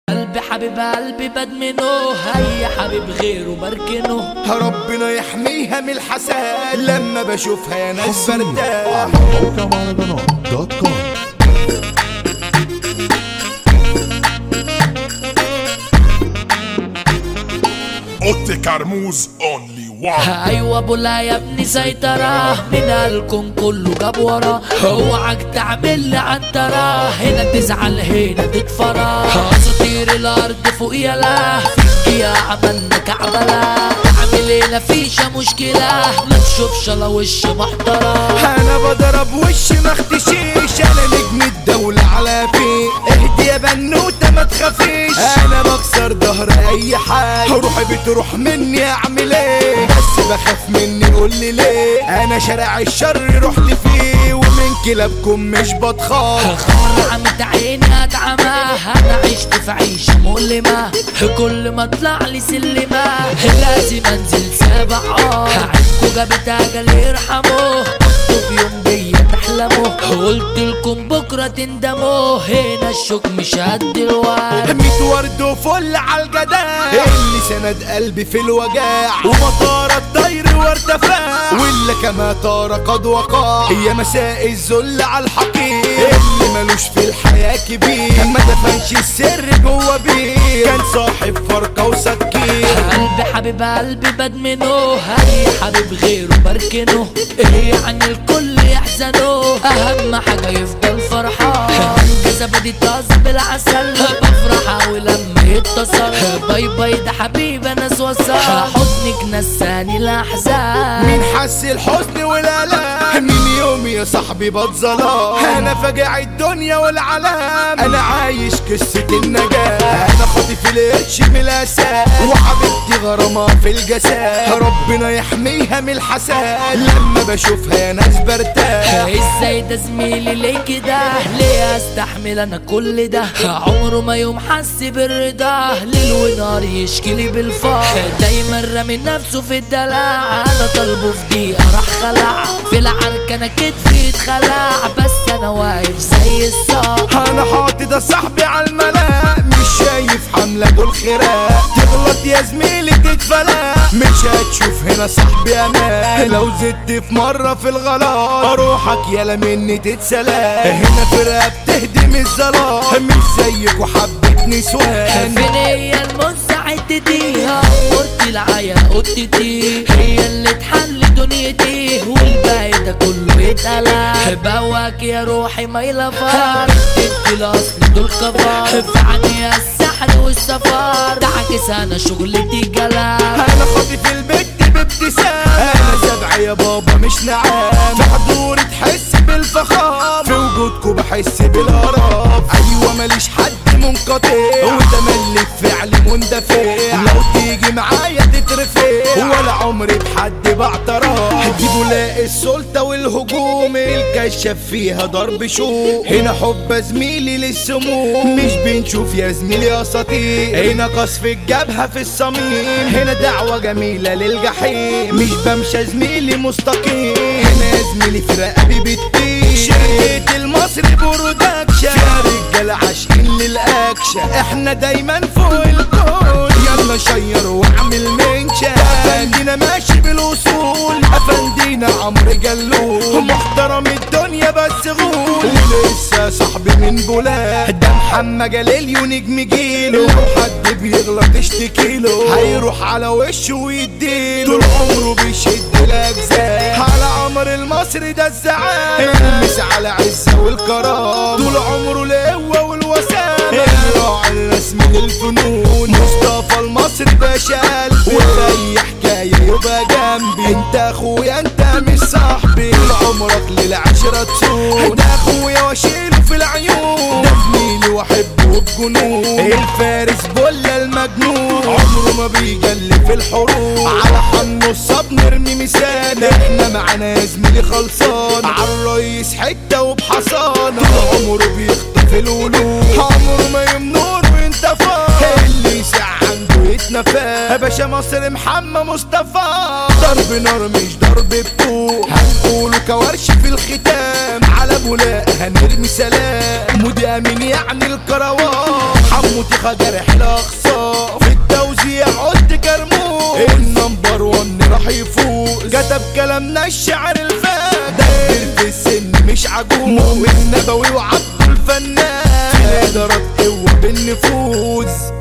قلبي حبيب قلبي بدمنه هي حبيب غيره بركنه ربنا يحميها من الحساد لما بشوفها يا ناس برتاح على موقع مهرجانات دوت كوم اوتي كرموز اونلي وان ايوه بولا يا ابني سيطرة من الكون كله جاب ورا اوعك تعمل لي عنترة هنا تزعل هنا تتفرى اساطير الارض فوق يلا فيك يا عملنا كعبلة عامل هنا فيشة مشكلة ما تشوفش لا وش محترم انا بضرب وش ما اختشيش انا نجم الدولة على فين اهدي يا بنوتة ما تخافيش انا بكسر ظهر اي حاجة روحي بتروح مني اعمل ايه بس بخاف مني قول لي ليه انا شارع الشر رحت فيه ومن كلابكم مش بتخاف عمت عيني اتعمى انا عشت في عيشة مؤلمة كل ما اطلع لي سلمة لازم انزل سابع اه عينكو جابت اجل يرحمه كنتوا في يوم بيا تحلموا قلت لكم بكرة تندموا هنا الشوك مش قد الوقت ميت ورد وفل على الجدع اللي سند قلبي في الوجاع ومطار الطير وارتفاع واللي كما طار قد وقع هي مساء الذل على الحقير اللي ملوش في الحياة كبير ما دفنش السر جوه بيه كان صاحب فرقة وسكين قلبي حبيب قلبي بدمنه هي حبيب غيره بركنه ايه يعني الكل يحزنه اهم حاجة يفضل فرحان زبدي طاز بالعسل بفرح اوي لما يتصل باي باي ده حبيب ناس وصل حضنك نساني الاحزان مين حس الحزن والالام من يوم يا صاحبي بتظلام انا فاجع الدنيا والعالم انا عايش قصة النجاة انا خاطف القرش من الاساس وحبيبتي غرامة في الجسد ربنا يحميها من الحساد لما بشوفها يا ناس برتاح ازاي ده زميلي ليه كده ليه استحمل انا كل ده عمره ما يوم حس بالرضا ليل ونهار يشكي لي بالفقر دايما رامي نفسه في الدلع انا طالبه في دقيقه راح خلع في العركه انا كتفي اتخلع بس انا واقف زي الصقر انا حاطط يا صاحبي على الملا مش شايف حملة دول خراق تغلط يا زميلي تتفلق مش هتشوف هنا صاحبي انا لو زدت في مرة في الغلط اروحك يلا مني تتسلق هنا فرقة بتهدم الظلام مش زيك وحبة نسوان فين هي المساعدتي قرتي العيا قطتي هي اللي تحل دنيتي والباقي ده كله يتقلع بواك يا روحي ما يلفر انت الاصل دول كفار في عني السحر والسفر تعكس انا شغلتي جلال انا خاطف البت بابتسام انا سبع يا بابا مش نعام في حضوري تحس بالفخام في وجودكوا بحس بالقرف ايوه ماليش حد منقطع وتملي فعلي مندفع لو تيجي معايا تترفع ولا عمري بحد بعترف دي بولاقي السلطة والهجوم الكشف فيها ضرب شوق هنا حب زميلي للسموم مش بنشوف يا زميلي اساطير هنا قصف الجبهة في الصميم هنا دعوة جميلة للجحيم مش بمشى زميلي مستقيم هنا يا زميلي في رقبي بتطير شركة المصري برودكشن فيها رجالة عاشقين للأكشن احنا دايما فوق الكل يلا شير واعمل منشن افندينا ماشي بالاصول افندينا عمرو جلول محترم الدنيا بس غول ولسه صاحبي من بولاد ده محمد جليل ونجم جيله لو حد بيغلط اشتكيله هيروح على وشه ويديله طول عمره بيشد الاجزاء على عمر المصري ده الزعامة المس على عزة والكرامة طول عمره القوة والوسامة الراعي الرسمي للفنون مصطفى المصري باشا قلبي وفي اي حكاية يبقى جنبي انت اخويا انت مش صاحبي طول عمرك للعشرة تسوق ده اخويا واشيله في العيون ده زميلي واحبه بجنون الفارس بولا المجنون عمره ما بيجلي في الحروب على حنه الصب نرمي مثال احنا معانا يا زميلي خلصان على الريس حتة وبحصانة طول عمره بيخطف الولود عمره ما يمنور وانت فاضي اللي يسع عنده يتنفى يا باشا مصر محمد مصطفى ضرب نار مش ضرب بطوق هنقوله كورش في الختام على بولاق هنرمي سلام مدي امين يعني الكروان محمود جرح الاخصام في التوزيع قلت كرموز النمبر ون راح يفوز كتب كلامنا الشعر الفات داير في السن مش عجوز مؤمن نبوي وعبد الفنان في الادارات قوه بالنفوذ